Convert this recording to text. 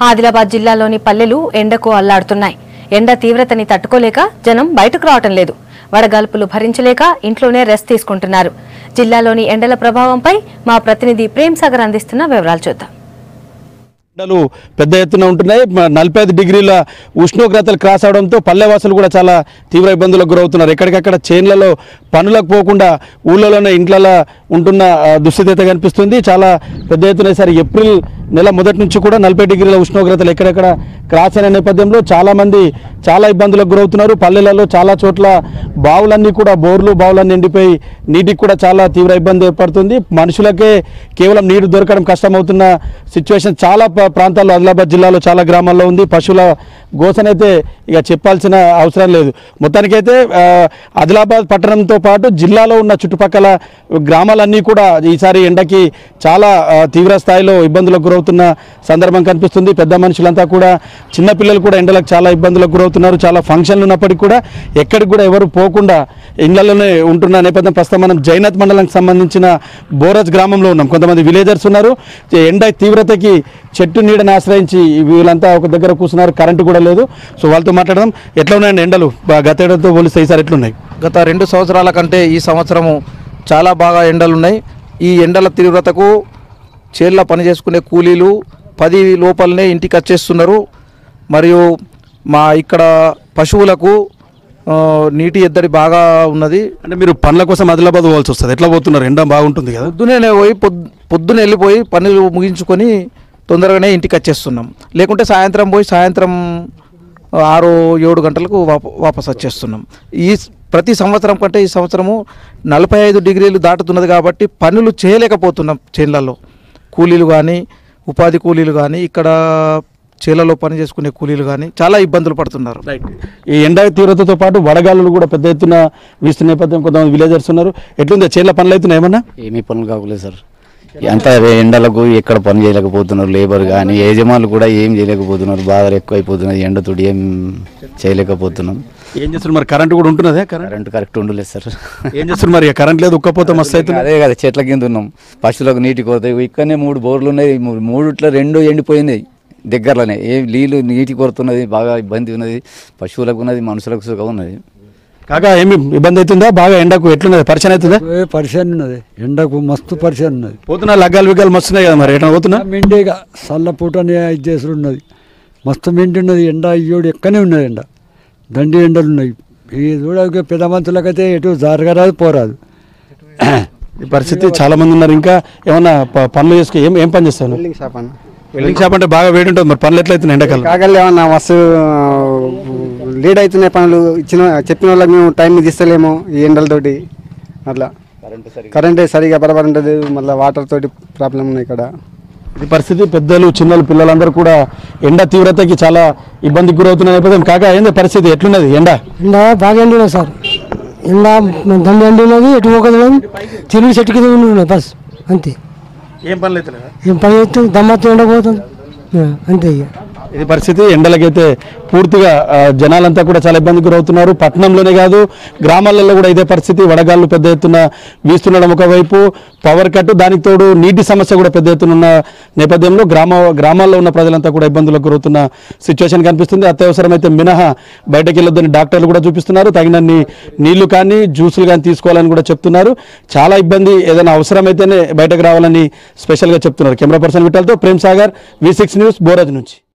ఆదిలాబాద్ జిల్లాలోని పల్లెలు ఎండకు అల్లాడుతున్నాయి ఎండ తీవ్రతని తట్టుకోలేక జనం బయటకు రావటం లేదు వడగాల్పులు భరించలేక ఇంట్లోనే రెస్ట్ తీసుకుంటున్నారు జిల్లాలోని ఎండల ప్రభావంపై మా ప్రతినిధి ప్రేమ్ సాగర్ అందిస్తున్న వివరాలు చూద్దాం ఎండలు పెద్ద ఎత్తున ఉంటున్నాయి మ- నలభై ఐదు డిగ్రీల ఉష్ణోగ్రతలు క్రాస్ అవడంతో పల్లెవాసులు కూడా చాలా తీవ్ర ఇబ్బందులకు గురవుతున్నారు ఎక్కడికక్కడ చేన్లలో పనులకు పోకుండా ఊళ్ళలోనే ఇంట్లలో ఉంటున్న ఆ, దుస్థితి అయితే కనిపిస్తుంది చాలా పెద్ద ఎత్తున ఈసారి ఏప్రిల్ నెల మొదటి నుంచి కూడా నలభై డిగ్రీల ఉష్ణోగ్రతలు ఎక్కడెక్కడ క్రాస్ అయిన నేపథ్యంలో చాలా మంది చాలా ఇబ్బందులకు గురవుతున్నారు పల్లెలలో చాలా చోట్ల బావులన్నీ కూడా బోర్లు బావులన్నీ ఎండిపోయి నీటికి కూడా చాలా తీవ్ర ఇబ్బంది ఏర్పడుతుంది మనుషులకే కేవలం నీరు దొరకడం కష్టమవుతున్న సిచ్యువేషన్ చాలా ప- ప్రాంతాల్లో ఆదిలాబాద్ జిల్లాలో చాలా గ్రామాల్లో ఉంది పశువుల గోసనైతే ఇక చెప్పాల్సిన అవసరం లేదు మొత్తానికైతే ఆ, ఆదిలాబాద్ పట్టణంతో పాటు జిల్లాలో ఉన్న చుట్టుపక్కల గ్రామాలన్నీ కూడా ఈసారి ఎండకి చాలా ఆ, తీవ్ర స్థాయిలో ఇబ్బందులకు గురవుతున్న సందర్భం కనిపిస్తుంది పెద్ద మనుషులంతా కూడా చిన్నపిల్లలు కూడా ఎండలకు చాలా ఇబ్బందులకు గురవుతున్నారు చాలా ఫంక్షన్లు ఉన్నప్పటికీ కూడా ఎక్కడికి కూడా ఎవరు పోకుండా ఇళ్లలోనే ఉంటున్న నేపథ్యం ప్రస్తుతం మనం జైనత్ మండలానికి సంబంధించిన బోరజ్ గ్రామంలో ఉన్నాం కొంతమంది విలేజర్స్ ఉన్నారు ఎండ తీవ్రతకి చెట్టు నీడని ఆశ్రయించి వీళ్ళంతా ఒక దగ్గర కూర్చున్నారు కరెంటు కూడా లేదు సో వాళ్ళతో మాట్లాడదాం ఎట్లా ఉన్నాయండి ఎండలు బా- గత ఏడాదితో పోలిస్తే ఈసారి ఎట్లున్నాయి గత రెండు సంవత్సరాల కంటే ఈ సంవత్సరము చాలా బాగా ఎండలు ఉన్నాయి ఈ ఎండల తీవ్రతకు చేళ్ళ పని చేసుకునే కూలీలు పది లోపలనే ఇంటికి వచ్చేస్తున్నారు మరియు మా ఇక్కడ పశువులకు ఆ, నీటి ఎద్దడి బాగా ఉన్నది అంటే మీరు పనుల కోసం ఆదిలాబాద్ పోవాల్సి వస్తుంది ఎట్లా పోతున్నారు ఎండ బాగుంటుంది కదా పొద్దునే పోయి పొద్ పొద్దున వెళ్ళిపోయి పనులు ముగించుకొని తొందరగానే ఇంటికి వచ్చేస్తున్నాం లేకుంటే సాయంత్రం పోయి సాయంత్రం ఆరు ఏడు గంటలకు వాప వాపస్ వచ్చేస్తున్నాం ఈ స- ప్రతి సంవత్సరం కంటే ఈ సంవత్సరము నలభై ఐదు డిగ్రీలు దాటుతున్నది కాబట్టి పనులు చేయలేకపోతున్నాం చేన్లలో కూలీలు కానీ ఉపాధి కూలీలు కానీ ఇక్కడ చేలలో పని చేసుకునే కూలీలు కానీ చాలా ఇబ్బందులు పడుతున్నారు రైట్ ఈ ఎండ తీవ్రతతో పాటు వడగాలులు కూడా పెద్ద ఎత్తున వీస్తున్న నేపథ్యం కొంతమంది విలేజర్స్ ఉన్నారు ఎట్లుంది చేళ్ళ పనులు అవుతున్నాయి ఏమన్నా ఏమీ పనులు కాకలేదు సార్ అంత ఎండలకు ఎక్కడ పని చేయలేకపోతున్నారు లేబర్ కానీ యజమానులు కూడా ఏం చేయలేకపోతున్నారు బాధలు ఎక్కువ అయిపోతున్నది ఎండతోటి ఏం చేయలేకపోతున్నాం ఏం చేస్తున్నారు మరి కరెంట్ కూడా ఉంటున్నదే కరెంట్ కరెంట్ కరెక్ట్ ఉండలేదు సార్ ఏం చేస్తున్నారు మరి కరెంట్ లేదు ఉక్కపోతే మస్తు అవుతుంది అదే కదా చెట్ల కింద ఉన్నాం పశువులకు నీటి కొరత ఇక్కడనే మూడు బోర్లు ఉన్నాయి మూ- మూడిట్లో రెండు ఎండిపోయినాయి దగ్గరలోనే ఏ నీళ్ళు నీటి కొరత ఉన్నది బాగా ఇబ్బంది ఉన్నది పశువులకు ఉన్నది మనుషులకు సుఖం ఉన్నది కాగా ఏమి ఇబ్బంది అవుతుందా బాగా ఎండకు ఎట్లున్నది పరిచయం అవుతుందా ఏ పరిచయం ఉన్నది ఎండకు మస్తు పరిచయం ఉన్నది పోతున్నా లగ్గాలు విగ్గాలు మస్తున్నాయి కదా మరి ఎట్లా పోతున్నా మెండిగా చల్ల పూటనే ఇది చేసుడు ఉన్నది మస్తు మెండి ఉన్నది ఎండ అయ్యోడు ఎక్కనే ఉన్నది ఎండ దండి ఎండలు ఉన్నాయి ఈ చూడ పెద్ద మనుషులకైతే ఎటు జరగరాదు పోరాదు ఈ పరిస్థితి చాలా మంది ఉన్నారు ఇంకా ఏమన్నా ప- పనులు చేసుకు ఏం ఏం పని చేస్తాను బిల్డింగ్ షాప్ అన్న వెల్డింగ్ షాప్ అంటే బాగా వేడి ఉంటుంది మరి పనులు ఎట్లా అవుతున్నాయి ఎండాకాలం కాగలు ఏమన్నా మస్తు లీడ్ అవుతున్నాయి పనులు ఇచ్చిన చెప్పిన వాళ్ళకి మేము టైం తీస్తలేము ఈ ఎండలతోటి అట్లా కరెంట్ సరిగా బరబర్ ఉంటుంది మళ్ళీ వాటర్ తోటి ప్రాబ్లం ఉన్నాయి ఇక్కడ ఈ పరిస్థితి పెద్దలు చిన్నలు పిల్లలందరూ కూడా ఎండ తీవ్రతకి చాలా ఇబ్బందికి గురవుతున్న నేపథ్యం కాగా ఏంది పరిస్థితి ఎట్లున్నది ఎండ ఎండ బాగా ఎండినది సార్ ఎండ దండ ఎండినది ఎటు పోకదు తిరిగి చెట్టు కింద ఉన్నది బస్ అంతే ఏం పనులు అవుతున్నాయి ఏం పని చేస్తే దమ్మతో ఎండపోతుంది ఆ, అంతే ఇక ఇది పరిస్థితి ఎండలకైతే పూర్తిగా ఆ, జనాలంతా కూడా చాలా ఇబ్బందికి గురవుతున్నారు పట్టణంలోనే కాదు గ్రామాలలో కూడా ఇదే పరిస్థితి వడగాళ్ళు పెద్ద ఎత్తున వీస్తుండడం ఒకవైపు పవర్ కట్ దానికి తోడు నీటి సమస్య కూడా పెద్ద ఎత్తున ఉన్న నేపథ్యంలో గ్రామ గ్రామాల్లో ఉన్న ప్రజలంతా కూడా ఇబ్బందులకు గురవుతున్న సిచ్యువేషన్ కనిపిస్తుంది అత్యవసరమైతే మినహా బయటకు వెళ్ళొద్దని డాక్టర్లు కూడా చూపిస్తున్నారు తగినన్ని నీళ్లు కానీ జ్యూసులు కానీ తీసుకోవాలని కూడా చెప్తున్నారు చాలా ఇబ్బంది ఏదైనా అవసరమైతేనే బయటకు రావాలని స్పెషల్గా చెప్తున్నారు కెమెరా పర్సన్ విట్టాలతో Prem Sagar V six news Boraj నుంచి